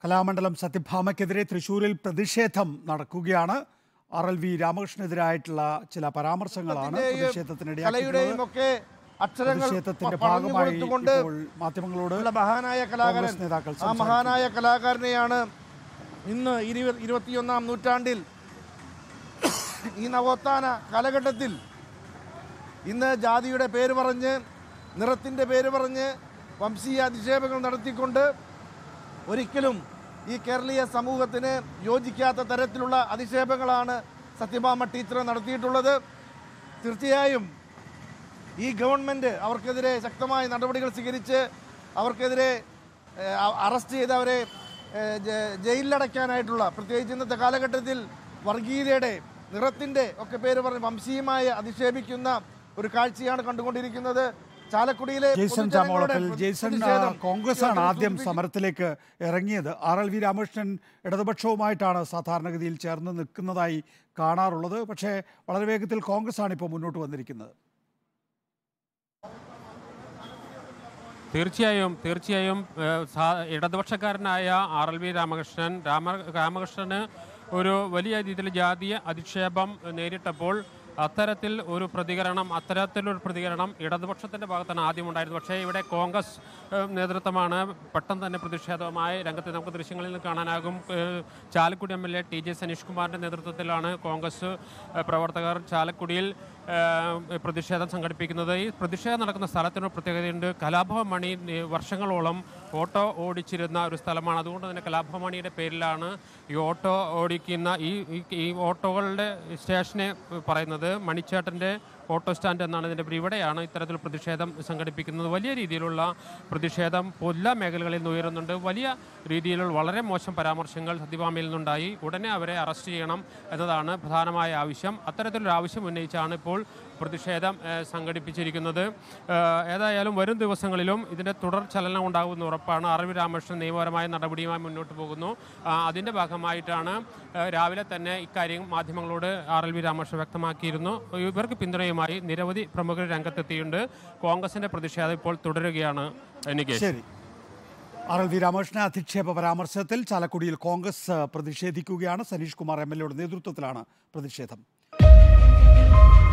കലാമണ്ഡലം സത്യഭാമയ്ക്കെതിരെ തൃശൂരിൽ പ്രതിഷേധം നടക്കുകയാണ് ആർ എൽ വി രാമകൃഷ്ണനെതിരായിട്ടുള്ള ചില പരാമർശങ്ങളാണ് കലയുടെയും പ്രതിഷേധത്തിനിടയാക്കിയിട്ടുള്ളത് ഒക്കെ അക്ഷരങ്ങൾ പ്രതിഷേധത്തിന്റെ പ- പറഞ്ഞു ഭാഗമായി കൊടുത്തുകൊണ്ട് ഇപ്പോൾ മാധ്യമങ്ങളോട് ഉള്ള മഹാനായ കലാകാരൻ കോൺഗ്രസ് നേതാക്കൾ ആ സംസാരിച്ചു. മഹാനായ കലാകാരനെയാണ് ഇന്ന് ഇരുപ- ഇരുപത്തിയൊന്നാം നൂറ്റാണ്ടിൽ ഈ നവോത്ഥാന കാലഘട്ടത്തിൽ ഇന്ന് ജാതിയുടെ പേര് പറഞ്ഞ് നിറത്തിൻ്റെ പേര് പറഞ്ഞ് വംശീയ അധിക്ഷേപങ്ങൾ നടത്തിക്കൊണ്ട് ഒരിക്കലും ഈ കേരളീയ സമൂഹത്തിന് യോജിക്കാത്ത തരത്തിലുള്ള അധിക്ഷേപങ്ങളാണ് സത്യഭാമ ടീച്ചർ നടത്തിയിട്ടുള്ളത് തീർച്ചയായും ഈ ഗവൺമെൻറ് അവർക്കെതിരെ ശക്തമായ നടപടികൾ സ്വീകരിച്ച് അവർക്കെതിരെ ഏഹ്, അ- അറസ്റ്റ് ചെയ്ത് അവരെ ഏഹ്, ജ- ജയിലിലടയ്ക്കാനായിട്ടുള്ള പ്രത്യേകിച്ച് ഇന്നത്തെ കാലഘട്ടത്തിൽ വർഗീയതയുടെ നിറത്തിൻ്റെ ഒക്കെ പേര് പറഞ്ഞ് വംശീയമായി അധിക്ഷേപിക്കുന്ന ഒരു കാഴ്ചയാണ് കണ്ടുകൊണ്ടിരിക്കുന്നത് ചാലക്കുടിയിലെ ജെയ്സൺ പൊതുജനങ്ങളുടെ ചാമോളത്തിൽ ജെയ്സൺ ആ, പ്രതിഷേധം കോൺഗ്രസ് ആണ് ഈ ആദ്യം സൂചിപ്പിക്കുന്നു. സമരത്തിലേക്ക് ഇറങ്ങിയത് ആർ എൽ വി രാമകൃഷ്ണൻ ഇടതുപക്ഷവുമായിട്ടാണ് സാധാരണഗതിയിൽ ചേർന്ന് നിൽക്കുന്നതായി കാണാറുള്ളത് പക്ഷേ വളരെ വേഗത്തിൽ കോൺഗ്രസ് ആണ് ഇപ്പോൾ മുന്നോട്ട് വന്നിരിക്കുന്നത് തീർച്ചയായും തീർച്ചയായും ഏഹ്, സാ- ഇടതുപക്ഷക്കാരനായ R L V Ramakrishnan Rama രാമകൃഷ്ണന് ഒരു വലിയ രീതിയിൽ ജാതീയ അധിക്ഷേപം നേരിട്ടപ്പോൾ അത്തരത്തിൽ ഒരു പ്രതികരണം അത്തരത്തിലൊരു പ്രതികരണം ഇടതുപക്ഷത്തിൻ്റെ ഭാഗത്താണ് ആദ്യം ഉണ്ടായിരുന്നത് പക്ഷേ ഇവിടെ കോൺഗ്രസ് ഏഹ്, നേതൃത്വമാണ് പെട്ടെന്ന് തന്നെ പ്രതിഷേധവുമായി രംഗത്ത് നമുക്ക് ദൃശ്യങ്ങളിൽ നിന്ന് കാണാനാകും ഏഹ്, Chalakudy M L A T J Sanish കുമാറിൻ്റെ നേതൃത്വത്തിലാണ് കോൺഗ്രസ് ഏഹ്, പ്രവർത്തകർ ചാലക്കുടിയിൽ ഏഹ്, പ്രതിഷേധം സംഘടിപ്പിക്കുന്നത് ഈ പ്രതിഷേധം നടക്കുന്ന സ്ഥലത്തിന് ഒരു പ്രത്യേകതയുണ്ട് കലാഭവൻ മണി ഏ, വർഷങ്ങളോളം ഓട്ടോ ഓടിച്ചിരുന്ന ഒരു സ്ഥലമാണ് അതുകൊണ്ട് തന്നെ കലാഭവൻ മണിയുടെ പേരിലാണ് ഈ ഓട്ടോ ഓടിക്കുന്ന ഈ ഈ- ഈ ഓട്ടോകളുടെ സ്റ്റേഷനെ പറയുന്നത് മണിച്ചേട്ടൻ്റെ ഓട്ടോ സ്റ്റാൻഡ് എന്നാണ് ഇതിൻ്റെ പേര് ഇവിടെയാണ് ഇത്തരത്തിൽ പ്രതിഷേധം സംഘടിപ്പിക്കുന്നത് വലിയ രീതിയിലുള്ള പ്രതിഷേധം എല്ലാ മേഖലകളിൽ നിന്ന് ഉയരുന്നുണ്ട് വലിയ രീതിയിലുള്ള വളരെ മോശം പരാമർശങ്ങൾ സത്യഭാമയിൽ നിന്നുണ്ടായി ഉടനെ അവരെ അറസ്റ്റ് ചെയ്യണം എന്നതാണ് പ്രധാനമായ ആവശ്യം അത്തരത്തിലൊരു ആവശ്യം ഉന്നയിച്ചാണ് ഇപ്പോൾ പ്രതിഷേധം ഏഹ്, സംഘടിപ്പിച്ചിരിക്കുന്നത് ഏഹ്, ഏതായാലും വരും ദിവസങ്ങളിലും ഇതിൻ്റെ തുടർ ചലനം ഉണ്ടാകുമെന്ന് ഉറപ്പാണ് ആർ വി രാമകൃഷ്ണൻ നിയമപരമായ നടപടിയുമായി മുന്നോട്ട് പോകുന്നു ആ, അതിൻ്റെ ഭാഗമായിട്ടാണ് ഏഹ്, രാവിലെ തന്നെ ഇക്കാര്യം മാധ്യമങ്ങളോട് ആർ എൽ വി രാമകൃഷ്ണൻ വ്യക്തമാക്കിയിരുന്നു ഇവർക്ക് പിന്തുണയുമായി നിരവധി പ്രമുഖർ രംഗത്തെത്തിയിട്ടുണ്ട് കോൺഗ്രസിൻ്റെ പ്രതിഷേധം ഇപ്പോൾ തുടരുകയാണ് എനിക്ക് ശരി ആർ എൽ വി രാമകൃഷ്ണൻ അധിക്ഷേപ പരാമർശത്തിൽ ചാലക്കുടിയിൽ കോൺഗ്രസ് ആ, പ്രതിഷേധിക്കുകയാണ് സനീഷ് കുമാർ എം എൽ എയുടെ നേതൃത്വത്തിലാണ് പ്രതിഷേധം